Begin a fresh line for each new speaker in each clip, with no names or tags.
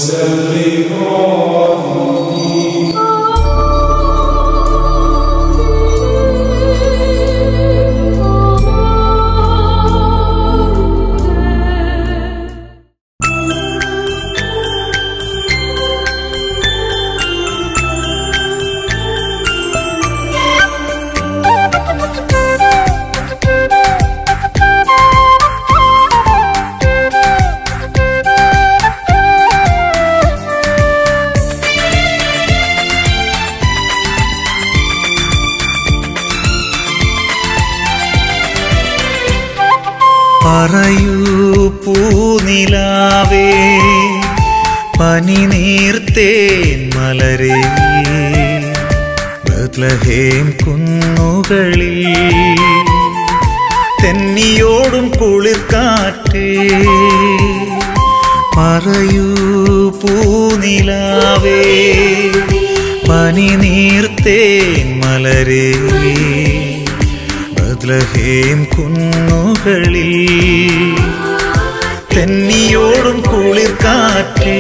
പറയൂ പൂനിലാവേ പനിനീർത്തേൻ മലരേ ബത്ലഹേം കുന്നുകളിൽ തെന്നിയോടും കുളിർക്കാറ്റേ പറയൂ പൂനിലാവേ പനിനീർത്തേൻ മലരേ ബദ്ലഹേം കുന്നുകളിൽ തെന്നിയോടും കുളിർക്കാറ്റേ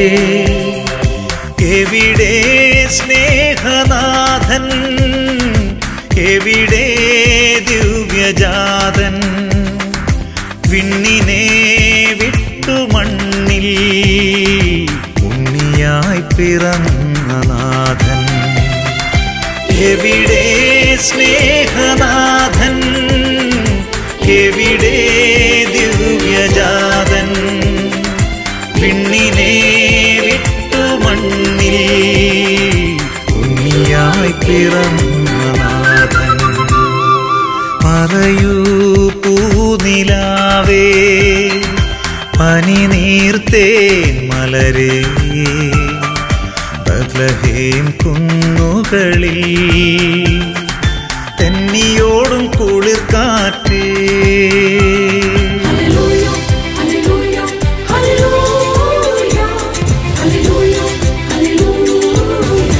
എവിടെ സ്നേഹനാഥൻ എവിടെ ദിവ്യജാതൻ വിണ്ണിനെ വിട്ടു മണ്ണിൽ ഉണ്ണിയായി പിറന്ന നാഥൻ എവിടെ സ്നേഹനാഥൻ എവിടെ ദിവ്യജാതൻ വിണ്ണിനെ വിട്ടു മണ്ണിൽ ഉണ്ണിയായി പിറന്ന നാഥൻ പറയൂ പൂനിലാവേ പനിനീർത്തേൻ മലരേ ബത്ലഹേം കുന്നുകളിൽ തെന്നിയോടും കുളിർക്കാറ്റേ
Hallelujah, hallelujah, hallelujah, hallelujah, hallelujah.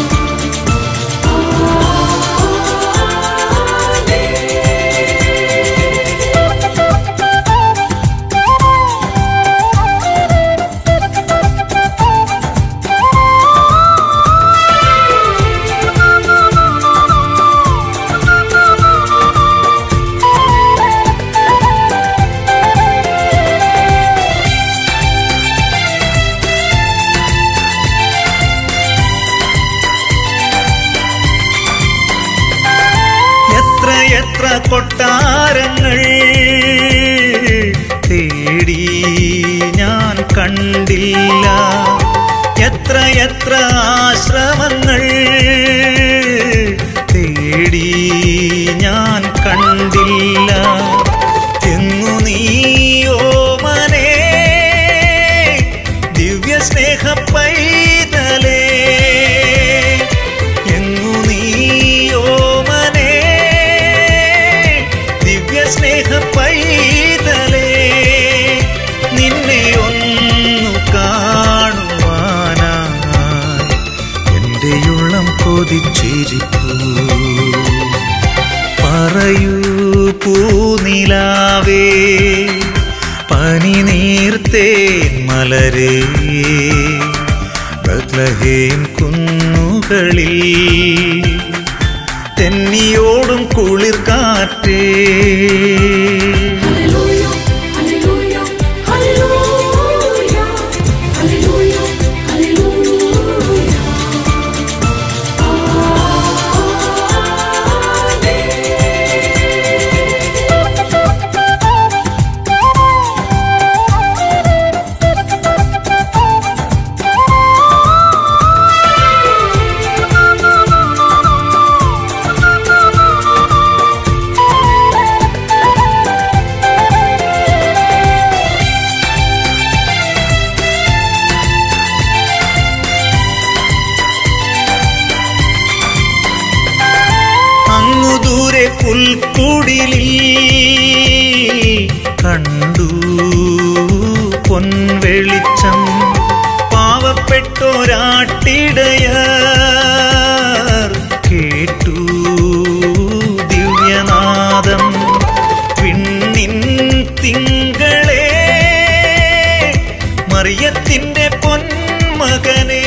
എത്ര എത്ര കൊട്ടാരങ്ങൾ തേടി ഞാൻ കണ്ടില്ല എത്ര എത്ര ആശ്രമങ്ങൾ തേടി ഞാൻ കണ്ടില്ല എങ്ങു നീയോ മനെ ദിവ്യ സ്നേഹ പൈതലേ എങ്ങു നീയോ മനെ ദിവ്യ സ്നേഹ പൈതലേ നിന്നെ ഒന്നു കാണുവാനായി എൻ്റെ ഉള്ളം കൊതിച്ചിരിപ്പൂ പറയൂ പൂനിലാവേ പനിനീർത്തേൻ മലരേ ബത്ലഹേം കുന്നുകളിൽ തെന്നിയോടും കുളിർക്കാറ്റേ
Hallelujah, hallelujah, hallelujah, hallelujah, hallelujah.
അങ്ങു ദൂരെ പുൽക്കുടിലിൽ കണ്ടു പൊൻവെളിച്ചം പാവപ്പെട്ടൊരാട്ടിടയർ കേട്ടു ദിവ്യനാദം വിണ്ണിൻ തിങ്കളെ മറിയത്തിന്റെ പൊന്മകനെ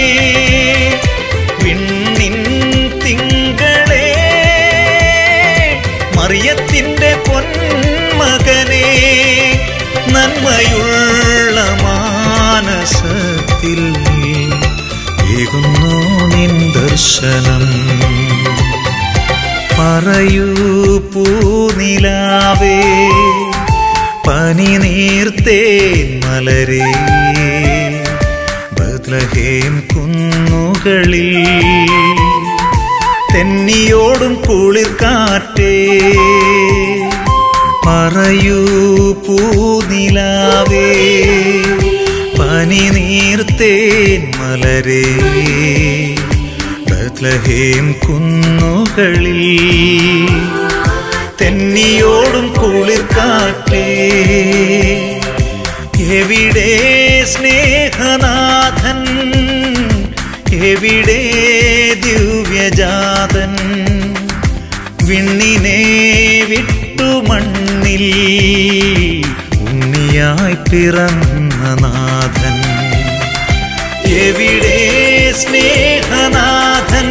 വിണ്ണിൻ തിങ്കളെ മറിയത്തിന്റെ പൊന്മകനെ നന്മയുള്ള മാനസത്തിൽ ഏകുന്നു നിൻ ദർശനം പറയൂ പൂനിലാവേ പനി നീർത്തേ മലരേ ബദ്ലഹേം കുന്നുകളിൽ തെന്നിയോടും കുളിർ കാറ്റേ പറയൂ പൂനിലാവേ പനി നീർത്തേൻ മലരേ ബത്ലഹേം കുന്നുകളിൽ തെന്നിയോടും കുളിർ കാറ്റേ എവിടെ സ്നേഹനാഥൻ എവിടെ ദിവ്യജാതൻ വിണ്ണിനെ വിട്ടു മണ്ണിൽ ഉണ്ണിയായി പിറന്ന നാഥൻ എവിടെ സ്നേഹനാഥൻ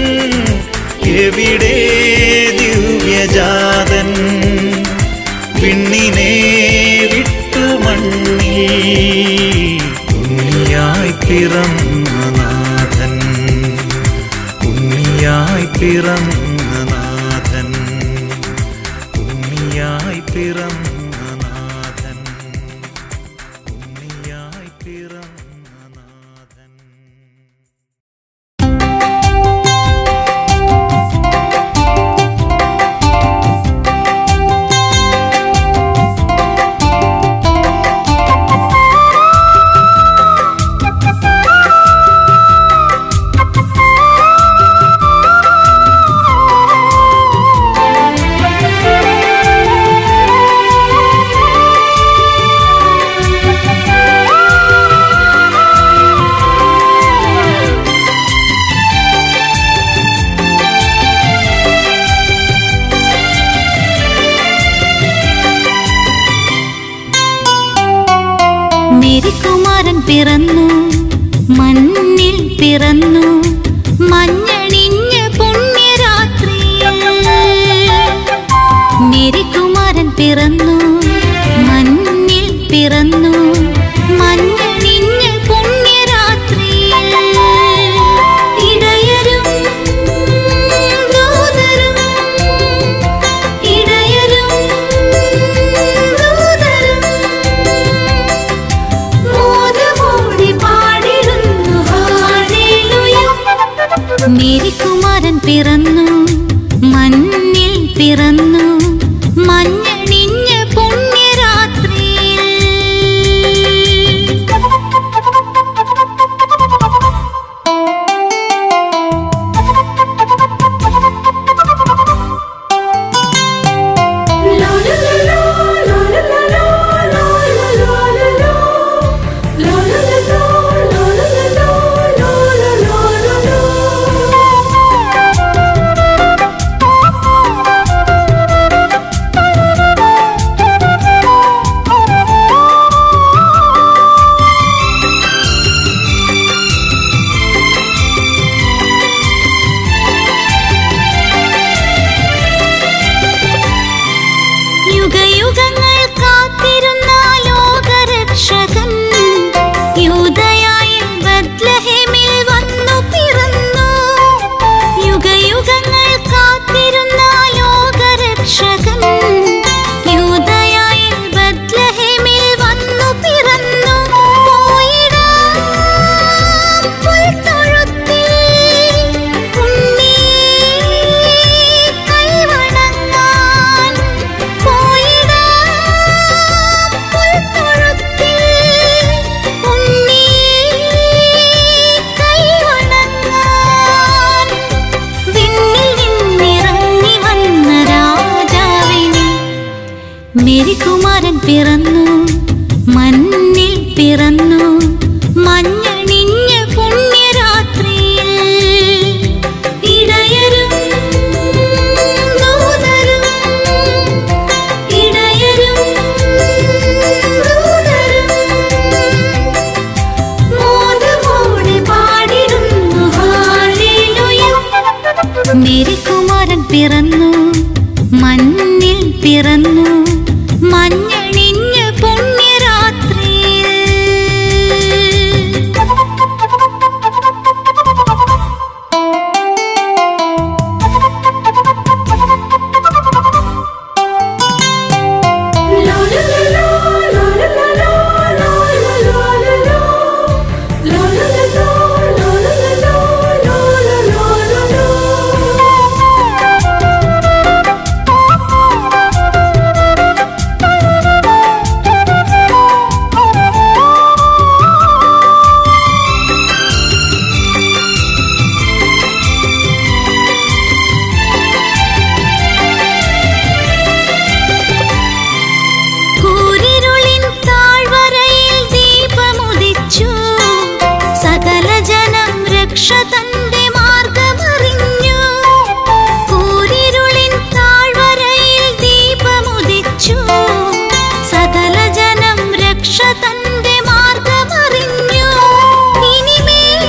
എവിടെ ദിവ്യജാതൻ വിണ്ണിനെ വിട്ടു മണ്ണിൽ ഉണ്ണിയായി പിറന്ന നാഥൻ ഉണ്ണിയായി പിറന്ന നാഥൻ ഉണ്ണിയായി പിറന്ന നാഥൻ ഉണ്ണിയായി പിറന്ന നാഥൻ
മേരികുമാരൻ പിറന്നു മണ്ണിൽ പിറന്നു മഞ്ഞണിഞ്ഞ പുണ്യരാത്രിയിൽ മേരികുമാരൻ പിറന്നു മണ്ണിൽ പിറന്നു മഞ്ഞണിഞ്ഞ പുണ്യരാത്രിയിൽ ഇടയരും ദൂതരും ഇടയരും ദൂതരും മോദമോടി പാടിടുന്നു ഹാലേലൂയ. മേരികുമാരൻ പിറന്നു മഞ്ഞിൽ പിറന്നു മഞ്ഞണിഞ്ഞ പുണ്യരാത്രിയിൽ
La la la la, la la la la, la la la la la. La la la la, la la la la, la la la la
യുഗയുഗങ്ങൾ കാത്തിരുന്ന ലോകരക്ഷകൻ യൂദയായ ബത്ലഹേമിൽ വന്നു പിറന്നു യുഗയുഗങ്ങൾ കാത്തിരുന്ന ലോകരക്ഷകൻ യൂദയായ ബത്ലഹേമിൽ വന്നു പിറന്നു പോയിടാം പുൽത്തൊഴുത്തിൽ ഉണ്ണി കൈവണങ്ങാൻ പോയിടാം പുൽത്തൊഴുത്തിൽ ഉണ്ണി കൈവണങ്ങാൻ വിണ്ണിൽ നിന്നിറങ്ങി വന്ന രാജാവിനെ മേരികുമാരൻ പിറന്നു മണ്ണിൽ പിറന്നു മഞ്ഞണിഞ്ഞ പുണ്യരാത്രിയിൽ ഇടയരും ദൂതരും ഇടയരും ദൂതരും പിറന്നു മഞ്ഞിൽ പിറന്നു മഞ്ഞണിഞ്ഞ പുണ്യരാത്രിയിൽ കൂരിരുളിൻ താഴ്വരയിൽ ദീപമുദിച്ചു സകല ജനം രക്ഷ തന്റെ മാർഗമറിഞ്ഞു കൂരിരുളിൻ താഴ്വരയിൽ ദീപമുദിച്ചു സകല ജനം രക്ഷ തന്റെ മാർഗമറിഞ്ഞു ഇനിമേൽ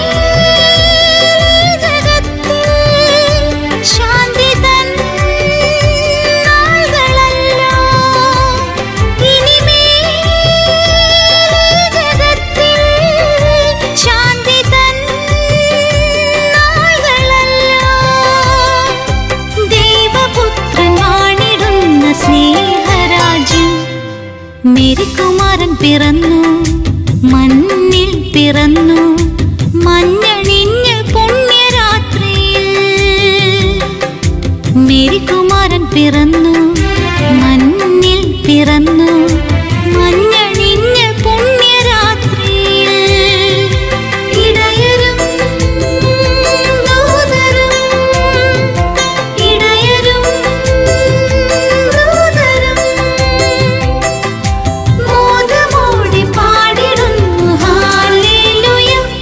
ജഗത്തിൽ ശാന്തി തൻ നാളുകളല്ലോ ഇനിമേൽ ജഗത്തിൽ ശാന്തി തൻ നാളുകളല്ലോ ദൈവപുത്രൻ വാണിടുന്ന സ്നേഹരാജ്യം മേരികുമാരൻ പിറന്നു മണ്ണിൽ പിറന്നു മഞ്ഞണിഞ്ഞ പുണ്യരാത്രിയിൽ മേരികുമാരൻ പിറന്നു മഞ്ഞിൽ പിറന്നു മഞ്ഞണിഞ്ഞ പുണ്യരാത്രിയിൽ ഇടയരും ദൂതരും ഇടയരും ദൂതരും മോദമോടി പാടിടുന്നു ഹാലേലുയ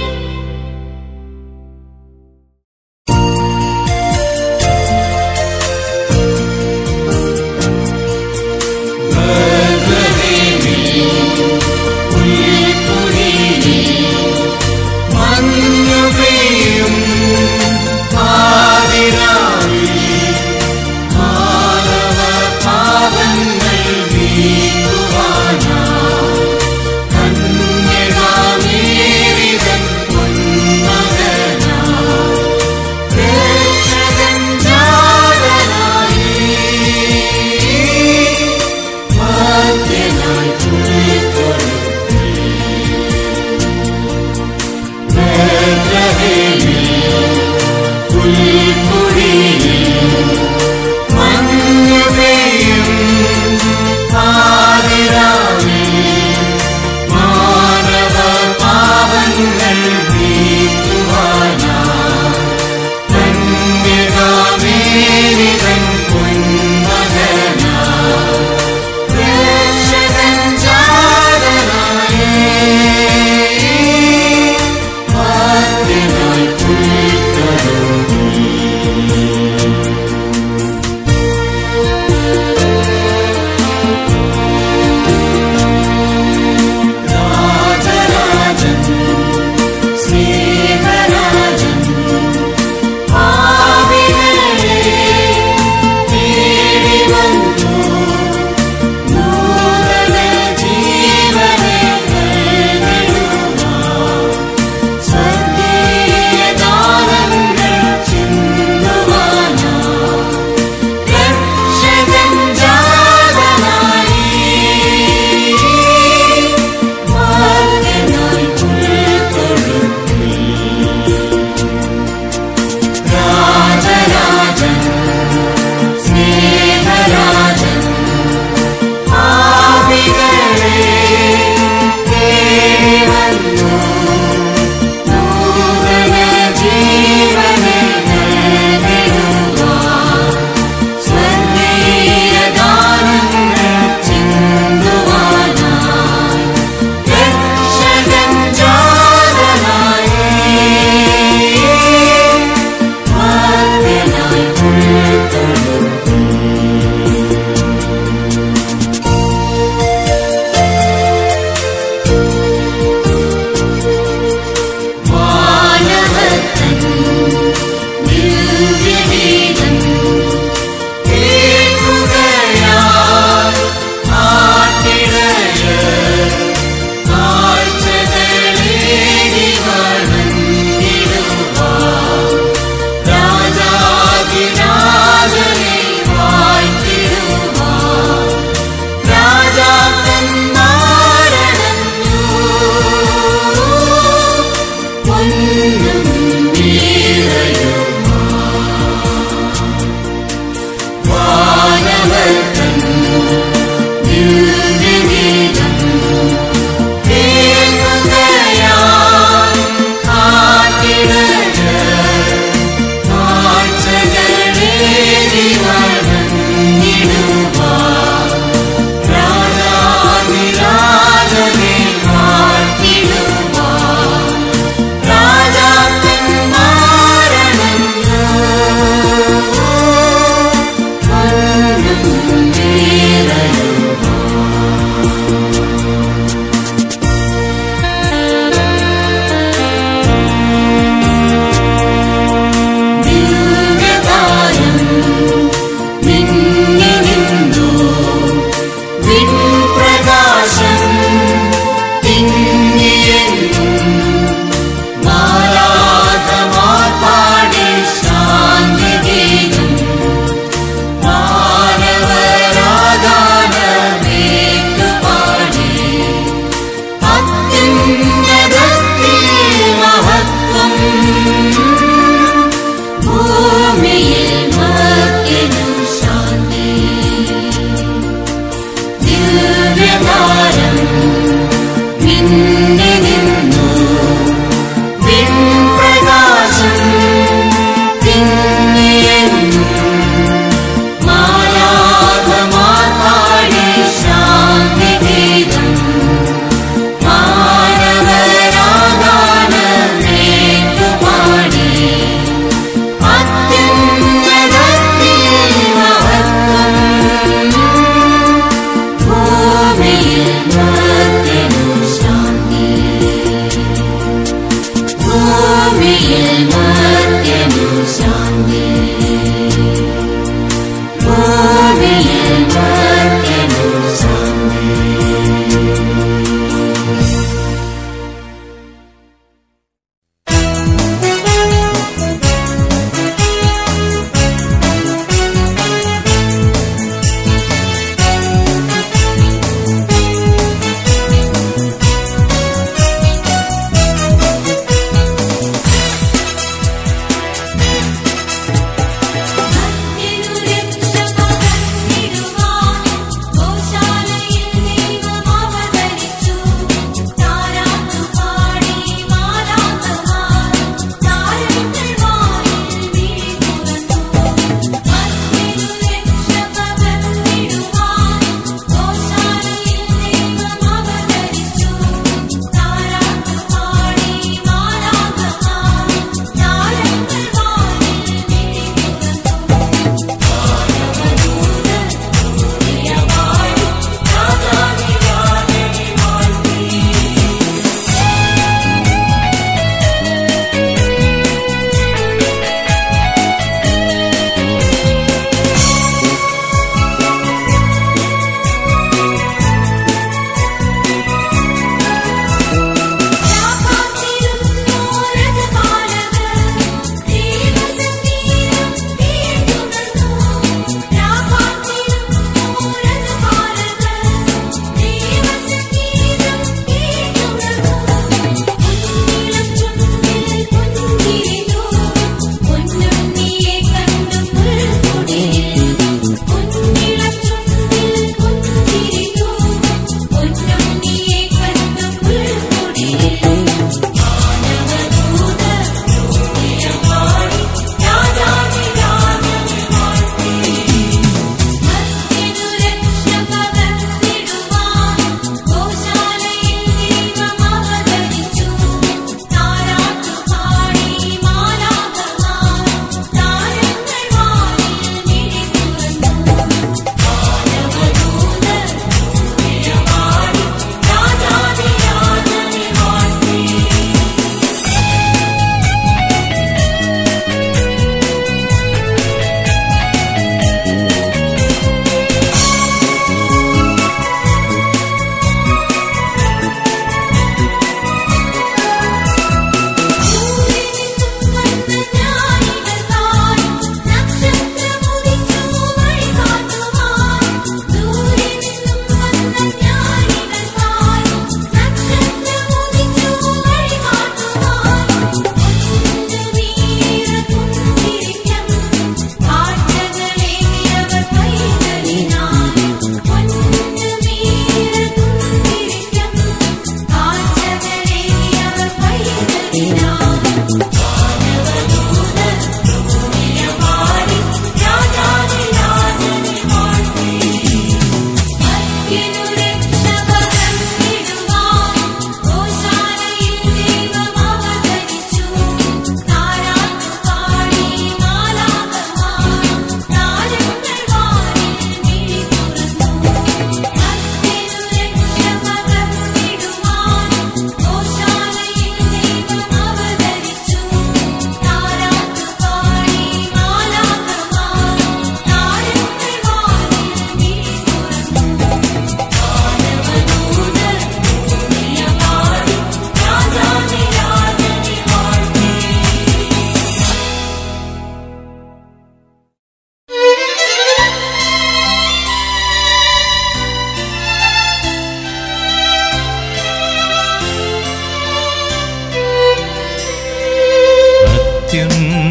മാലാഖമാർ പാടി ശാന്തി ഗീതം മാനവരാഗാനമേറ്റു പാടി അത്യുന്നതത്തിൽ മഹത്വം ഭൂമിയിൽ മർത്യനും ശാന്തി ദിവ്യതാരം മിന്നി നിന്നു വിൺപ്രകാശം തിങ്ങിയെന്നു മാലാഖമാർ പാടി ശാന്തി ഗീതം മാനവ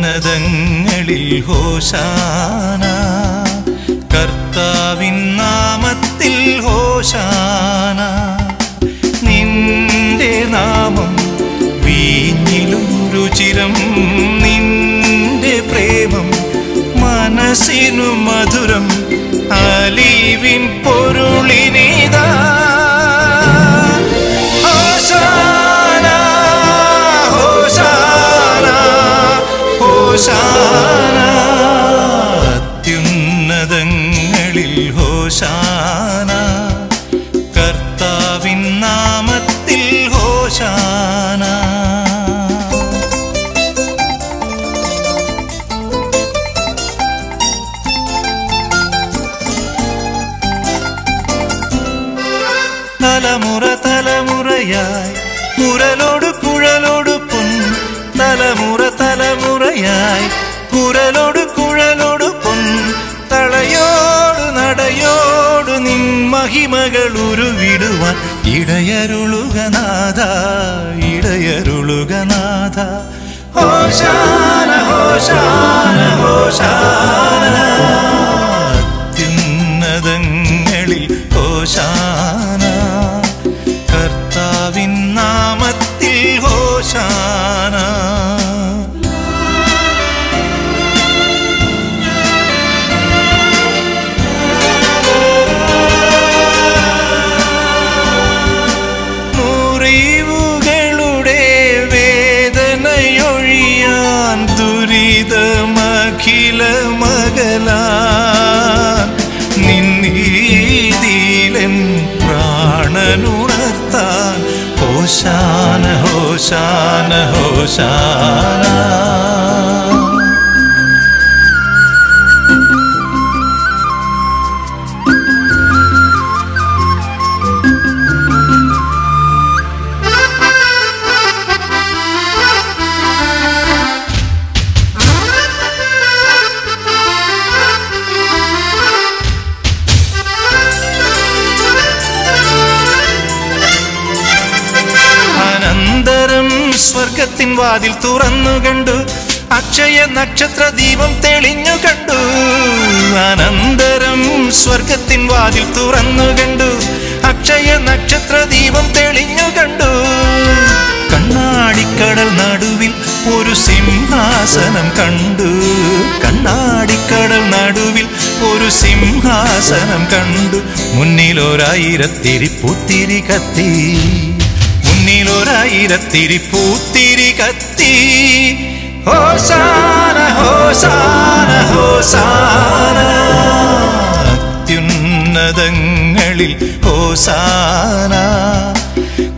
അത്യുന്നതങ്ങളിൽ ഹോശാന കർത്താവിൻ നാമത്തിൽ ഹോശാന നിന്റെ നാമം വീഞ്ഞിലും രുചിരം നിന്റെ പ്രേമം മനസ്സിനു മധുരം അലീവിൻ പൊരുളിനിതാ ഹോശാന ഹോശാന ഹോശാന അത്യുന്നതങ്ങളിൽ ഹോശാന കർത്താവിൻ നാമത്തിൽ ഹോശാന തലമുറ തലമുറയായി കുരലോട് കുഴലോട് പൊൻ തലമുറ തലമുറയായി കുരലോട് കുഴലോട് പൊൻ തളയോട് നടയോട് നിൻ മഹിമകൾ ഉരുവിടുവാൻ ഇടയരുളുക നാഥ ഇടയരുളുക നാഥ ഹോശാന ഹോശാന ഹോശാന അത്യുന്നതങ്ങളിൽ ഹോശാന കർത്താവിൻ നാമത്തിൽ ഹോശാന മുറിവുകളുടെ വേദനയൊഴിയാൻ ദുരിതമഖില മകലാൻ നിന്നീതിയിലൻ പ്രാണനുണർത്താൻ ഹോശാന ഹോശാന ഹോശാന അനന്തരം സ്വർഗത്തിൻ വാതിൽ തുറന്നു കണ്ടു അക്ഷയ നക്ഷത്ര ദീപം തെളിഞ്ഞു കണ്ടു അനന്തരം സ്വർഗത്തിൻ വാതിൽ തുറന്നു കണ്ടു അക്ഷയ നക്ഷത്ര ദീപം തെളിഞ്ഞു കണ്ടു കണ്ണാടിക്കടൽ നടുവിൽ ഒരു സിംഹാസനം കണ്ടു കണ്ണാടിക്കടൽ നടുവിൽ ഒരു സിംഹാസനം കണ്ടു മുന്നിലൊരായിരത്തിരി പൂത്തിരി കത്തി മുന്നിലൊരായിരത്തിരി പൂത്തിരി കത്തി ഹോസാന ഹോസാന ഹോസാന അത്യുന്നതങ്ങളിൽ ഹോസാന